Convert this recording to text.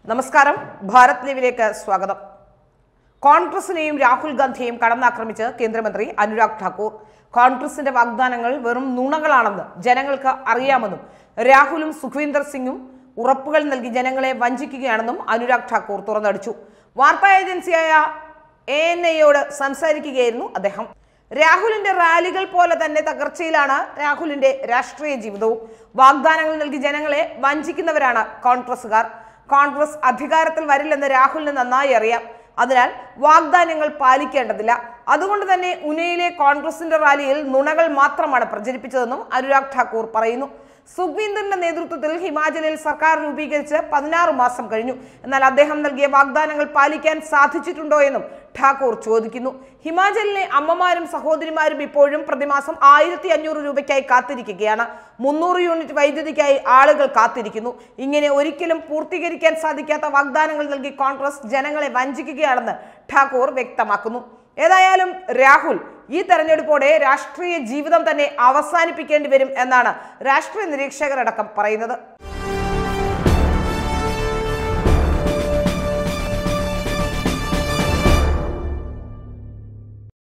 നമസ്കാരം ഭാരത് ലീവിലേക്ക് സ്വാഗതം കോൺഗ്രസിനെയും രാഹുൽ ഗാന്ധിയെയും കടന്നാക്രമിച്ച് കേന്ദ്രമന്ത്രി അനുരാഗ് ഠാക്കൂർ കോൺഗ്രസിന്റെ വാഗ്ദാനങ്ങൾ വെറും നുണകളാണെന്ന് ജനങ്ങൾക്ക് അറിയാമെന്നും രാഹുലും സുഖ്വീന്ദർ സിംഗും ഉറപ്പുകൾ നൽകി ജനങ്ങളെ വഞ്ചിക്കുകയാണെന്നും അനുരാഗ് ഠാക്കൂർ തുറന്നടിച്ചു വാർത്താ ഏജൻസിയായ എ എൻ ഐയോട് സംസാരിക്കുകയായിരുന്നു അദ്ദേഹം രാഹുലിന്റെ റാലികൾ പോലെ തന്നെ തകർച്ചയിലാണ് രാഹുലിന്റെ രാഷ്ട്രീയ ജീവിതവും വാഗ്ദാനങ്ങൾ നൽകി ജനങ്ങളെ വഞ്ചിക്കുന്നവരാണ് കോൺഗ്രസുകാർ കോൺഗ്രസ് അധികാരത്തിൽ വരില്ലെന്ന് രാഹുലിന് നന്നായി അറിയാം അതിനാൽ വാഗ്ദാനങ്ങൾ പാലിക്കേണ്ടതില്ല അതുകൊണ്ട് തന്നെ ഉനയിലെ കോൺഗ്രസിന്റെ റാലിയിൽ നുണകൾ മാത്രമാണ് പ്രചരിപ്പിച്ചതെന്നും അനുരാഗ് ഠാക്കൂർ പറയുന്നു സുഖ്വീന്ദറിന്റെ നേതൃത്വത്തിൽ ഹിമാചലിൽ സർക്കാർ രൂപീകരിച്ച് പതിനാറ് മാസം കഴിഞ്ഞു എന്നാൽ അദ്ദേഹം നൽകിയ വാഗ്ദാനങ്ങൾ പാലിക്കാൻ സാധിച്ചിട്ടുണ്ടോ എന്നും ഠാക്കൂർ ചോദിക്കുന്നു ഹിമാചലിലെ അമ്മമാരും സഹോദരിമാരും ഇപ്പോഴും പ്രതിമാസം ആയിരത്തി അഞ്ഞൂറ് രൂപയ്ക്കായി കാത്തിരിക്കുകയാണ് മുന്നൂറ് യൂണിറ്റ് വൈദ്യുതിക്കായി ആളുകൾ കാത്തിരിക്കുന്നു ഇങ്ങനെ ഒരിക്കലും പൂർത്തീകരിക്കാൻ സാധിക്കാത്ത വാഗ്ദാനങ്ങൾ നൽകി കോൺഗ്രസ് ജനങ്ങളെ വഞ്ചിക്കുകയാണെന്ന് ഠാക്കൂർ വ്യക്തമാക്കുന്നു ഏതായാലും രാഹുൽ ഈ തെരഞ്ഞെടുപ്പോടെ രാഷ്ട്രീയ ജീവിതം തന്നെ അവസാനിപ്പിക്കേണ്ടി വരും എന്നാണ് രാഷ്ട്രീയ നിരീക്ഷകരടക്കം പറയുന്നത്